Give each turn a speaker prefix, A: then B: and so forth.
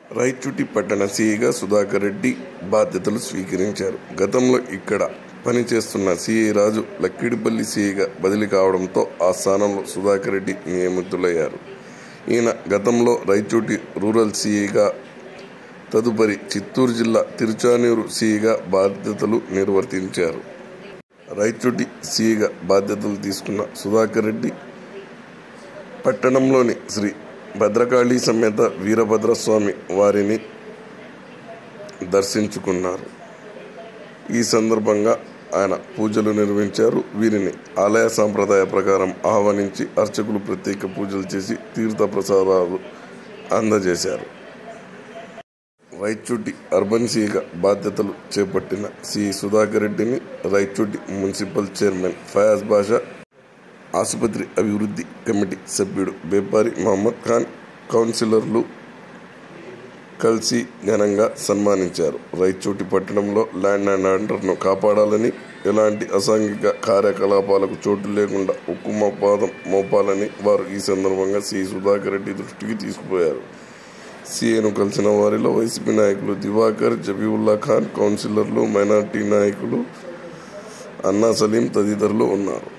A: రాయచోటి పట్టణ సీఐగా సుధాకర్ రెడ్డి బాధ్యతలు స్వీకరించారు గతంలో ఇక్కడ పనిచేస్తున్న సీఐ రాజు లక్కిడిపల్లి సీఐగా బదిలీ కావడంతో ఆ స్థానంలో సుధాకర్ రెడ్డి నియమితులయ్యారు ఈయన గతంలో రాయచోటి రూరల్ సీఐగా తదుపరి చిత్తూరు జిల్లా తిరుచానూరు సీఐగా బాధ్యతలు నిర్వర్తించారు రాయచోటి సీఐగా బాధ్యతలు తీసుకున్న సుధాకర్ రెడ్డి పట్టణంలోని శ్రీ భద్రకాళి సమేత వీరభద్రస్వామి వారిని దర్శించుకున్నారు ఈ సందర్భంగా ఆయన పూజలు నిర్వహించారు వీరిని ఆలయ సాంప్రదాయ ప్రకారం ఆహ్వానించి అర్చకులు ప్రత్యేక పూజలు చేసి తీర్థ ప్రసాదాలు అందజేశారు రైచోటి అర్బన్ సీగా బాధ్యతలు చేపట్టిన సి సుధాకర్ రెడ్డిని రైచోటి మున్సిపల్ చైర్మన్ ఫయాజ్ బాషా ఆసుపత్రి అభివృద్ధి కమిటీ సభ్యుడు బేపారి మహమ్మద్ ఖాన్ కౌన్సిలర్లు కలిసి ఘనంగా సన్మానించారు రైచోటి పట్టణంలో ల్యాండ్ అండ్ ఆర్డర్ను కాపాడాలని ఎలాంటి అసాంఘిక కార్యకలాపాలకు చోటు లేకుండా ఉక్కు మోపాదం మోపాలని వారు ఈ సందర్భంగా సి సుధాకర్ రెడ్డి దృష్టికి తీసుకుపోయారు సీఏను కలిసిన వారిలో వైసీపీ నాయకులు దివాకర్ జబీవుల్లా ఖాన్ కౌన్సిలర్లు మైనార్టీ నాయకులు అన్నా సలీం తదితరులు ఉన్నారు